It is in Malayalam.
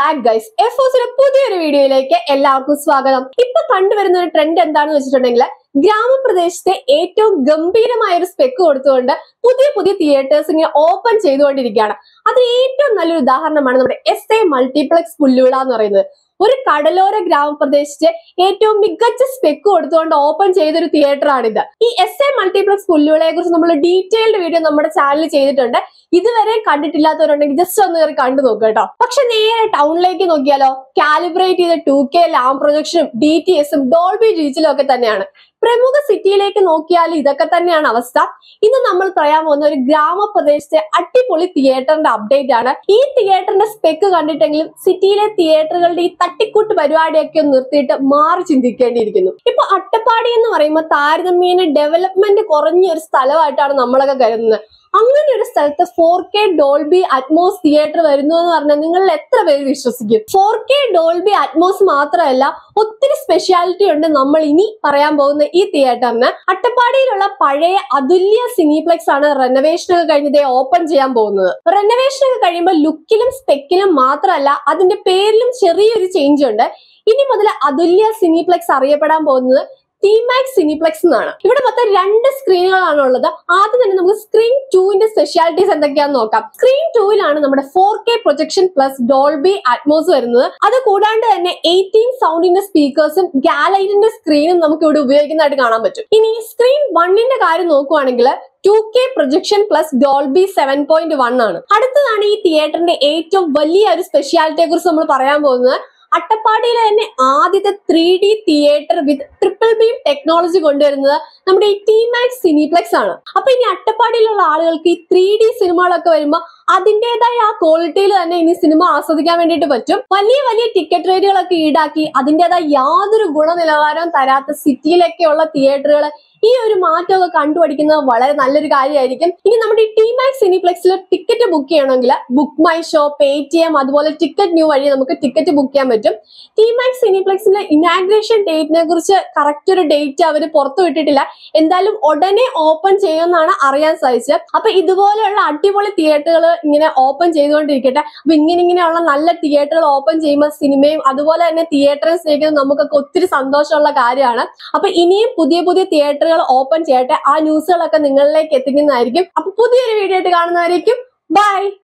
ബാക്ക് ഗൈസ് എഫോസിന്റെ പുതിയൊരു വീഡിയോയിലേക്ക് എല്ലാവർക്കും സ്വാഗതം ഇപ്പൊ കണ്ടുവരുന്ന ഒരു ട്രെൻഡ് എന്താണെന്ന് വെച്ചിട്ടുണ്ടെങ്കിൽ ഗ്രാമപ്രദേശത്തെ ഏറ്റവും ഗംഭീരമായ ഒരു സ്പെക്ക് കൊടുത്തുകൊണ്ട് പുതിയ പുതിയ തിയേറ്റേഴ്സ് ഇങ്ങനെ ഓപ്പൺ ചെയ്തുകൊണ്ടിരിക്കുകയാണ് അതിന് ഏറ്റവും നല്ലൊരു ഉദാഹരണമാണ് നമ്മുടെ എസ് എ മൾട്ടിപ്ലക്സ് പുല്ലുവിള എന്ന് പറയുന്നത് ഒരു കടലോര ഗ്രാമപ്രദേശത്തെ ഏറ്റവും മികച്ച സ്പെക്ക് കൊടുത്തുകൊണ്ട് ഓപ്പൺ ചെയ്തൊരു തിയേറ്റർ ആണിത് ഈ എസ് എ മൾട്ടിപ്ലക്സ് പുല്ലുവിളയെ കുറിച്ച് നമ്മൾ ഡീറ്റെയിൽഡ് വീഡിയോ നമ്മുടെ ചാനലിൽ ചെയ്തിട്ടുണ്ട് ഇതുവരെ കണ്ടിട്ടില്ലാത്തവരുണ്ടെങ്കിൽ ജസ്റ്റ് ഒന്ന് കയറി കണ്ടു നോക്കുക കേട്ടോ പക്ഷെ നേരെ ടൗണിലേക്ക് നോക്കിയാലോ കാലിബ്രേറ്റ് ചെയ്ത ടു കെ ലാം പ്രൊജക്ഷനും ഡി ടി എസും ഡോൾബി റീച്ചിലും ഒക്കെ തന്നെയാണ് പ്രമുഖ സിറ്റിയിലേക്ക് നോക്കിയാൽ ഇതൊക്കെ തന്നെയാണ് അവസ്ഥ ഇന്ന് നമ്മൾ പറയാൻ പോകുന്ന ഒരു ഗ്രാമപ്രദേശത്തെ അടിപൊളി തിയേറ്ററിന്റെ അപ്ഡേറ്റ് ആണ് ഈ തിയേറ്ററിന്റെ സ്പെക്ക് കണ്ടിട്ടെങ്കിലും സിറ്റിയിലെ തിയേറ്ററുകളുടെ ഈ തട്ടിക്കൂട്ട് പരിപാടിയൊക്കെ ഒന്ന് നിർത്തിയിട്ട് മാറി ചിന്തിക്കേണ്ടിയിരിക്കുന്നു ഇപ്പൊ അട്ടപ്പാടി എന്ന് പറയുമ്പോൾ താരതമ്യേന ഡെവലപ്മെന്റ് കുറഞ്ഞ ഒരു സ്ഥലമായിട്ടാണ് നമ്മളൊക്കെ കരുതുന്നത് അങ്ങനെ ഒരു സ്ഥലത്ത് four K Dolby Atmos theatre വരുന്നു എന്ന് പറഞ്ഞാൽ നിങ്ങളിൽ എത്ര പേര് വിശ്വസിക്കും ഫോർ കെ ഡോൾബി അറ്റ്മോസ് മാത്രമല്ല ഒത്തിരി സ്പെഷ്യാലിറ്റി ഉണ്ട് നമ്മൾ ഇനി പറയാൻ പോകുന്ന ഈ തിയേറ്ററിന് അട്ടപ്പാടിയിലുള്ള പഴയ അതുല്യ സിനിപ്ലെക്സ് ആണ് റെനോവേഷൻ ഒക്കെ കഴിഞ്ഞതേ ഓപ്പൺ ചെയ്യാൻ പോകുന്നത് റെനോവേഷൻ ഒക്കെ കഴിയുമ്പോൾ ലുക്കിലും സ്പെക്കിലും മാത്രമല്ല അതിന്റെ പേരിലും ചെറിയൊരു ചേഞ്ച് ഉണ്ട് ഇനി മുതൽ അതുല്യ സിനിപ്ലെക്സ് അറിയപ്പെടാൻ പോകുന്നത് ടിമാക്സ് സിനിപ്ലെക്സ് എന്നാണ് ഇവിടെ മൊത്തം രണ്ട് സ്ക്രീനുകളാണ് ഉള്ളത് ആദ്യം തന്നെ നമുക്ക് സ്ക്രീൻ ടൂവിന്റെ സ്പെഷ്യാലിറ്റീസ് എന്തൊക്കെയാണെന്ന് നോക്കാം സ്ക്രീൻ ടൂവിലാണ് നമ്മുടെ four K projection plus Dolby Atmos വരുന്നത് അത് കൂടാണ്ട് തന്നെ എയ്റ്റീൻ സൗണ്ടിന്റെ സ്പീക്കേഴ്സും ഗാലൈറ്റിന്റെ സ്ക്രീനും നമുക്ക് ഇവിടെ ഉപയോഗിക്കുന്നതായിട്ട് കാണാൻ പറ്റും ഇനി സ്ക്രീൻ വണ്ണിന്റെ കാര്യം നോക്കുവാണെങ്കിൽ two K projection plus Dolby seven point one ആണ് അടുത്തതാണ് ഈ തിയേറ്ററിന്റെ ഏറ്റവും വലിയ ഒരു സ്പെഷ്യാലിറ്റിയെ കുറിച്ച് നമ്മൾ പറയാൻ പോകുന്നത് അട്ടപ്പാടിയിലെ തന്നെ ആദ്യത്തെ three D theatre with triple beam technology കൊണ്ടുവരുന്നത് നമ്മുടെ ഈ ടിമാക്സ് സിനിപ്ലെക്സ് ആണ് അപ്പൊ ഇനി അട്ടപ്പാടിയിലുള്ള ആളുകൾക്ക് ഈ ത്രീ ഡി സിനിമകളൊക്കെ വരുമ്പോൾ അതിൻ്റെതായ ആ ക്വാളിറ്റിയിൽ തന്നെ ഇനി സിനിമ ആസ്വദിക്കാൻ വേണ്ടിയിട്ട് പറ്റും വലിയ വലിയ ടിക്കറ്റ് റേറ്റുകളൊക്കെ ഈടാക്കി അതിൻ്റെതായ യാതൊരു ഗുണനിലവാരവും തരാത്ത സിറ്റിയിലൊക്കെയുള്ള തിയേറ്ററുകൾ ഈ ഒരു മാറ്റമൊക്കെ കണ്ടുപഠിക്കുന്നത് വളരെ നല്ലൊരു കാര്യമായിരിക്കും ഇനി നമ്മുടെ ഈ ടിമാക്സ് സിനിപ്ലെക്സിൽ ടിക്കറ്റ് ബുക്ക് ചെയ്യണമെങ്കിൽ book my show pay T M അതുപോലെ ടിക്കറ്റ് ന്യൂ വഴി നമുക്ക് ടിക്കറ്റ് ബുക്ക് ചെയ്യാൻ പറ്റും ടിമാക്സ് സിനിപ്ലെക്സിലെ ഇനാഗ്രേഷൻ ഡേറ്റിനെ കുറിച്ച് കറക്റ്റ് ഒരു ഡേറ്റ് അവർ പുറത്തു വിട്ടിട്ടില്ല എന്തായാലും ഉടനെ ഓപ്പൺ ചെയ്യുമെന്നാണ് അറിയാൻ സാധിച്ചത് അപ്പൊ ഇതുപോലെയുള്ള അടിപൊളി തിയേറ്ററുകൾ ഇങ്ങനെ ഓപ്പൺ ചെയ്തുകൊണ്ടിരിക്കട്ടെ അപ്പൊ ഇങ്ങനെ ഇങ്ങനെയുള്ള നല്ല തിയേറ്ററുകൾ ഓപ്പൺ ചെയ്യുമ്പോൾ സിനിമയും അതുപോലെ തന്നെ തിയേറ്ററെ സ്നേഹിക്കുന്നത് നമുക്കൊക്കെ ഒത്തിരി സന്തോഷമുള്ള കാര്യമാണ് അപ്പൊ ഇനിയും പുതിയ പുതിയ തിയേറ്ററുകൾ ഓപ്പൺ ചെയ്യട്ടെ ആ ന്യൂസുകളൊക്കെ നിങ്ങളിലേക്ക് എത്തിക്കുന്നതായിരിക്കും അപ്പൊ പുതിയൊരു വീഡിയോ ആയിട്ട് കാണുന്നതായിരിക്കും ബൈ